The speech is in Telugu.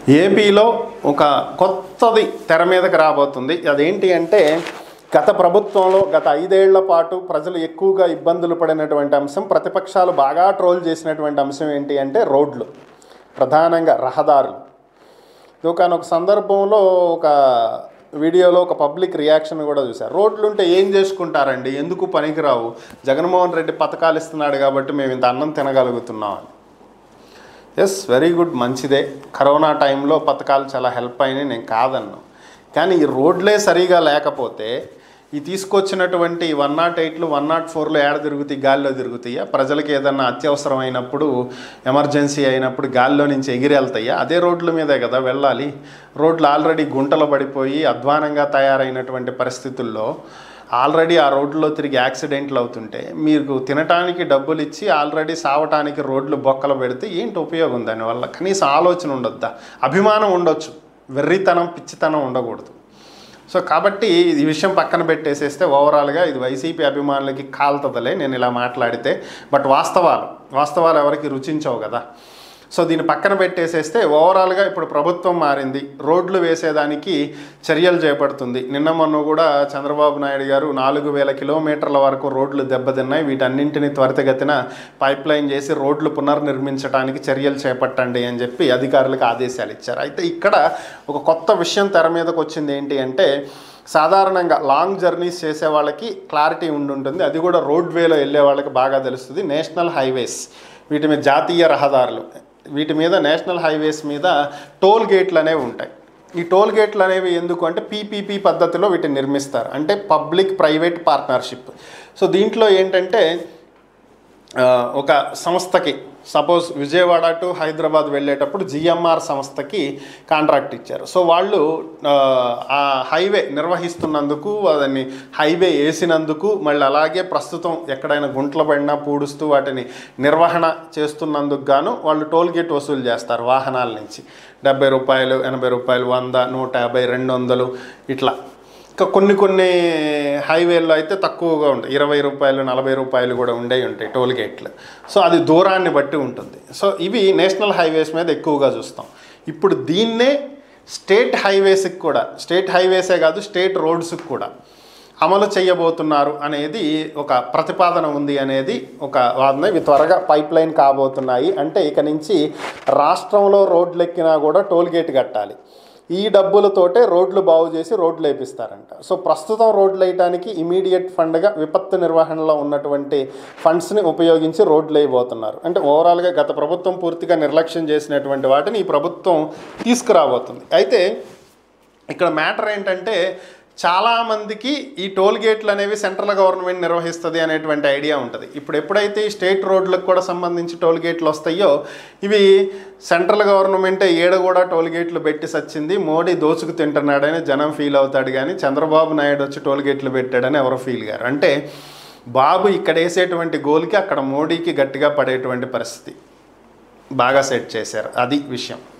ఏపీలో ఒక కొత్తది తెర మీదకి రాబోతుంది అదేంటి అంటే గత ప్రభుత్వంలో గత ఐదేళ్ల పాటు ప్రజలు ఎక్కువగా ఇబ్బందులు పడినటువంటి అంశం ప్రతిపక్షాలు బాగా ట్రోల్ చేసినటువంటి అంశం ఏంటి అంటే రోడ్లు ప్రధానంగా రహదారులు ఒకనొక సందర్భంలో ఒక వీడియోలో ఒక పబ్లిక్ రియాక్షన్ కూడా చూశారు రోడ్లు ఉంటే ఏం చేసుకుంటారండి ఎందుకు పనికిరావు జగన్మోహన్ రెడ్డి పథకాలు ఇస్తున్నాడు కాబట్టి మేము ఇంత అన్నం తినగలుగుతున్నాం అని ఎస్ వెరీ గుడ్ మంచిదే కరోనా టైంలో పథకాలు చాలా హెల్ప్ అయినాయి నేను కాదన్ను కానీ ఈ రోడ్లే సరిగా లేకపోతే ఈ తీసుకొచ్చినటువంటి వన్ నాట్ ఎయిట్లు వన్ నాట్ ఫోర్లు ఏడ తిరుగుతాయి గాల్లో తిరుగుతాయా ప్రజలకు ఏదన్నా అత్యవసరం అయినప్పుడు ఎమర్జెన్సీ అయినప్పుడు గాల్లో నుంచి ఎగిరి వెళ్తాయా అదే రోడ్ల మీదే కదా వెళ్ళాలి రోడ్లు ఆల్రెడీ గుంటలు పడిపోయి అధ్వానంగా తయారైనటువంటి పరిస్థితుల్లో ఆల్రెడీ ఆ రోడ్లో తిరిగి యాక్సిడెంట్లు అవుతుంటే మీకు తినటానికి డబ్బులు ఇచ్చి ఆల్రెడీ సావటానికి రోడ్లు బొక్కలు పెడితే ఏంటి ఉపయోగం దానివల్ల కనీసం ఆలోచన ఉండొద్దా అభిమానం ఉండొచ్చు వెర్రితనం పిచ్చితనం ఉండకూడదు సో కాబట్టి ఈ విషయం పక్కన పెట్టేసేస్తే ఓవరాల్గా ఇది వైసీపీ అభిమానులకి కాలుతుందిలే నేను ఇలా మాట్లాడితే బట్ వాస్తవాలు వాస్తవాలు ఎవరికి రుచించవు కదా సో దీన్ని పక్కన పెట్టేసేస్తే ఓవరాల్గా ఇప్పుడు ప్రభుత్వం మారింది రోడ్లు వేసేదానికి చర్యలు చేపడుతుంది నిన్న మొన్న కూడా చంద్రబాబు నాయుడు గారు నాలుగు వేల కిలోమీటర్ల వరకు రోడ్లు దెబ్బతిన్నాయి వీటన్నింటినీ త్వరితగతిన పైప్ లైన్ చేసి రోడ్లు పునర్నిర్మించడానికి చర్యలు చేపట్టండి అని చెప్పి అధికారులకు ఆదేశాలు ఇచ్చారు అయితే ఇక్కడ ఒక కొత్త విషయం తెర మీదకి వచ్చింది ఏంటి అంటే సాధారణంగా లాంగ్ జర్నీస్ చేసే వాళ్ళకి క్లారిటీ ఉండి ఉంటుంది అది కూడా రోడ్ వేలో వెళ్ళే వాళ్ళకి బాగా తెలుస్తుంది నేషనల్ హైవేస్ వీటి మీద జాతీయ రహదారులు వీటి మీద నేషనల్ హైవేస్ మీద టోల్ గేట్లు అనేవి ఉంటాయి ఈ టోల్ గేట్లు అనేవి ఎందుకు అంటే పీపీపీ పద్ధతిలో వీటిని నిర్మిస్తారు అంటే పబ్లిక్ ప్రైవేట్ పార్ట్నర్షిప్ సో దీంట్లో ఏంటంటే ఆ, ఒక సంస్థకి సపోజ్ విజయవాడ టు హైదరాబాద్ వెళ్ళేటప్పుడు జిఎంఆర్ సంస్థకి కాంట్రాక్ట్ ఇచ్చారు సో వాళ్ళు ఆ, ఆ హైవే నిర్వహిస్తున్నందుకు దాన్ని హైవే వేసినందుకు మళ్ళీ అలాగే ప్రస్తుతం ఎక్కడైనా గుంటలు పడినా పూడుస్తూ వాటిని నిర్వహణ చేస్తున్నందుకు గాను వాళ్ళు టోల్ గేట్ వసూలు చేస్తారు వాహనాల నుంచి డెబ్బై రూపాయలు ఎనభై రూపాయలు వంద నూట యాభై రెండు వందలు ఇట్లా ఇంకా కొన్ని కొన్ని హైవేల్లో అయితే తక్కువగా ఉంటాయి ఇరవై రూపాయలు నలభై రూపాయలు కూడా ఉండే ఉంటాయి టోల్ గేట్లు సో అది దూరాన్ని బట్టి ఉంటుంది సో ఇవి నేషనల్ హైవేస్ మీద ఎక్కువగా చూస్తాం ఇప్పుడు దీన్నే స్టేట్ హైవేస్కి కూడా స్టేట్ హైవేసే కాదు స్టేట్ రోడ్స్కి కూడా అమలు చేయబోతున్నారు అనేది ఒక ప్రతిపాదన ఉంది అనేది ఒక వాదన ఇవి త్వరగా పైప్ లైన్ కాబోతున్నాయి అంటే ఇక నుంచి రాష్ట్రంలో రోడ్లు ఎక్కినా కూడా టోల్ గేట్ కట్టాలి ఈ డబ్బులతోటే రోడ్లు బాగు చేసి రోడ్లు వేపిస్తారంట సో ప్రస్తుతం రోడ్లు వేయడానికి ఇమీడియట్ ఫండ్గా విపత్తు నిర్వహణలో ఉన్నటువంటి ఫండ్స్ని ఉపయోగించి రోడ్లు వేయబోతున్నారు అంటే ఓవరాల్గా గత ప్రభుత్వం పూర్తిగా నిర్లక్ష్యం చేసినటువంటి వాటిని ఈ ప్రభుత్వం తీసుకురాబోతుంది అయితే ఇక్కడ మ్యాటర్ ఏంటంటే చాలామందికి ఈ టోల్ గేట్లు అనేవి సెంట్రల్ గవర్నమెంట్ నిర్వహిస్తుంది అనేటువంటి ఐడియా ఉంటుంది ఇప్పుడు ఎప్పుడైతే ఈ స్టేట్ రోడ్లకు కూడా సంబంధించి టోల్ గేట్లు వస్తాయో ఇవి సెంట్రల్ గవర్నమెంటే ఏడ కూడా టోల్ గేట్లు పెట్టి సచ్చింది మోడీ దోచుకు తింటున్నాడని జనం ఫీల్ అవుతాడు కానీ చంద్రబాబు నాయుడు వచ్చి టోల్ గేట్లు పెట్టాడని ఎవరు ఫీల్ గారు అంటే బాబు ఇక్కడ వేసేటువంటి గోల్కి అక్కడ మోడీకి గట్టిగా పడేటువంటి పరిస్థితి బాగా సెట్ చేశారు అది విషయం